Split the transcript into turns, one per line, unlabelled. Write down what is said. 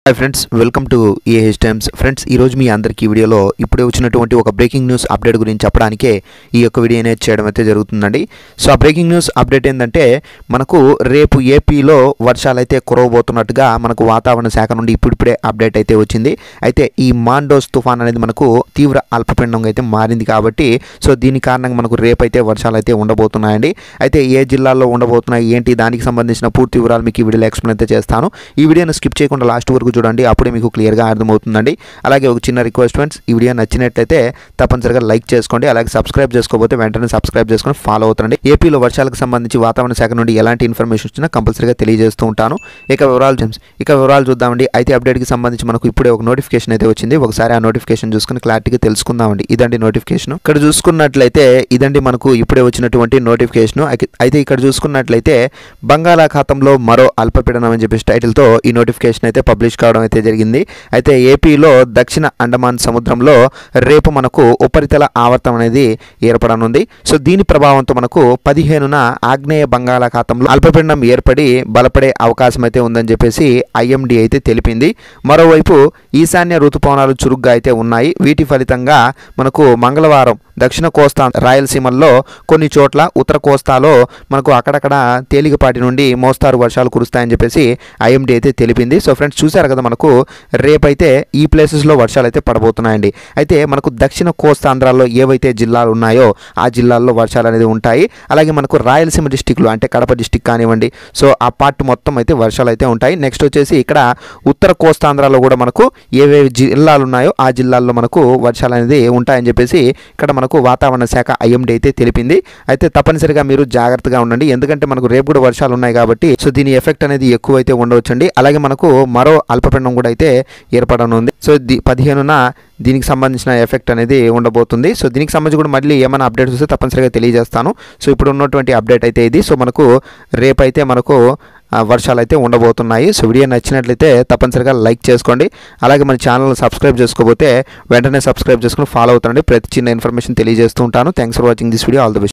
hi friends welcome to AH Times friends ఈరోజు మీ అందరికీ ఈ వీడియోలో ఇప్పుడే వచ్చినటువంటి ఒక బ్రేకింగ్ న్యూస్ అప్డేట్ గురించి చెప్పడానికే ఈ యొక్క వీడియో అనేది చేయడం అయితే జరుగుతుందండి సో ఆ బ్రేకింగ్ న్యూస్ అప్డేట్ ఏంటంటే మనకు రేపు ఏపీలో వర్షాలు అయితే కురవబోతున్నట్టుగా మనకు వాతావరణ శాఖ నుండి ఇప్పుడిప్పుడే అప్డేట్ అయితే వచ్చింది అయితే ఈ మాండోస్ తుఫాన్ అనేది మనకు తీవ్ర అల్పపీడనంగా అయితే మారింది కాబట్టి సో దీని కారణంగా మనకు రేపు అయితే వర్షాలు అయితే ఉండబోతున్నాయండి అయితే ఏ జిల్లాల్లో ఉండబోతున్నాయి ఏంటి దానికి సంబంధించిన పూర్తి వివరాలు మీకు ఈ వీడియోలో ఎక్స్ప్లెయిన్ అయితే చేస్తాను ఈ వీడియోని స్కిప్ చేయకుండా లాస్ట్ వరకు చూడండి అప్పుడే మీకు క్లియర్గా అర్థమవుతుందండి అలాగే ఒక చిన్న రిక్వెస్ట్ ఫ్రెండ్స్ ఈ వీడియో నచ్చినట్లయితే తప్పనిసరిగా లైక్ చేసుకోండి అలాగే సబ్స్క్రైబ్ చేసుకోకపోతే వెంటనే సబ్స్క్రైబ్ చేసుకొని ఫాలో అవుతుండండి ఏపీలో వర్షాలకు సంబంధించి వాతావరణ శాఖ నుండి ఎలాంటి ఇన్ఫర్మేషన్ వచ్చినా కంపల్సరీగా తెలియజేస్తూ ఉంటాను ఇక వివరాలు జేమ్స్ ఇక వివరాలు చూద్దామండి అయితే అప్డేట్కి సంబంధించి మనకు ఇప్పుడే ఒక నోటిఫికేషన్ అయితే వచ్చింది ఒకసారి ఆ నోటిఫికేషన్ చూసుకుని క్లారిటీగా తెలుసుకుందామండి ఇదండి నోటిఫికేషన్ ఇక్కడ చూసుకున్నట్లయితే ఇదండి మనకు ఇప్పుడే వచ్చినటువంటి నోటిఫికేషన్ అయితే ఇక్కడ చూసుకున్నట్లయితే బంగాళాఖాతంలో మరో అల్పపీడనం అని చెప్పేసి టైటిల్తో ఈ నోటిఫికేషన్ అయితే పబ్లిష్ కావడం అయితే జరిగింది అయితే ఏపీలో దక్షిణ అండమాన్ సముద్రంలో రేపు మనకు ఉపరితల ఆవర్తం అనేది ఏర్పడనుంది సో దీని ప్రభావంతో మనకు పదిహేనున ఆగ్నేయ బంగాళాఖాతంలో అల్పపీడనం ఏర్పడి బలపడే అవకాశం అయితే ఉందని చెప్పేసి ఐఎండి అయితే తెలిపింది మరోవైపు ఈశాన్య ఋతుపవనాలు చురుగ్గా అయితే ఉన్నాయి వీటి ఫలితంగా మనకు మంగళవారం దక్షిణ కోస్తా రాయలసీమల్లో కొన్ని చోట్ల ఉత్తర కోస్తాలో మనకు అక్కడక్కడ తేలికపాటి నుండి మోస్తారు వర్షాలు కురుస్తాయని చెప్పేసి ఐఎండీ అయితే తెలిపింది సో ఫ్రెండ్స్ చూశారు కదా మనకు రేపైతే ఈ ప్లేసెస్లో వర్షాలు అయితే పడబోతున్నాయండి అయితే మనకు దక్షిణ కోస్తాంధ్రాల్లో ఏవైతే జిల్లాలు ఉన్నాయో ఆ జిల్లాల్లో వర్షాలు అనేది ఉంటాయి అలాగే మనకు రాయలసీమ డిస్టిక్లో అంటే కడప డిస్టిక్ కానివ్వండి సో ఆ పార్ట్ మొత్తం అయితే వర్షాలు అయితే ఉంటాయి నెక్స్ట్ వచ్చేసి ఇక్కడ ఉత్తర కోస్తాంధ్రాలో కూడా మనకు ఏవేవి జిల్లాలు ఉన్నాయో ఆ జిల్లాల్లో మనకు వర్షాలు అనేది ఉంటాయని చెప్పేసి ఇక్కడ మనకు వాతావరణ శాఖ ఐఎండీ అయితే తెలిపింది అయితే తప్పనిసరిగా మీరు జాగ్రత్తగా ఉండండి ఎందుకంటే మనకు రేపు కూడా వర్షాలు ఉన్నాయి కాబట్టి సో దీని ఎఫెక్ట్ అనేది ఎక్కువ అయితే ఉండవచ్చండి అలాగే మనకు మరో అల్పపీడనం కూడా అయితే ఏర్పడనుంది సో ది పదిహేనున దీనికి సంబంధించిన ఎఫెక్ట్ అనేది ఉండబోతుంది సో దీనికి సంబంధించి కూడా మళ్ళీ ఏమైనా అప్డేట్స్ వస్తే తప్పనిసరిగా తెలియజేస్తాను సో ఇప్పుడు ఉన్నటువంటి అప్డేట్ అయితే ఇది సో మనకు రేపైతే మనకు ఆ, వర్షాలు అయితే ఉండబోతున్నాయి సో వీడియో నచ్చినట్లయితే తప్పనిసరిగా లైక్ చేసుకోండి అలాగే మన ఛానల్ సబ్స్క్రైబ్ చేసుకోకపోతే వెంటనే సబ్స్క్రైబ్ చేసుకుని ఫాలో అవుతుండండి ప్రతి చిన్న ఇన్ఫర్మేషన్ తెలియజేస్తూ ఉంటాను thanks for watching this video all the best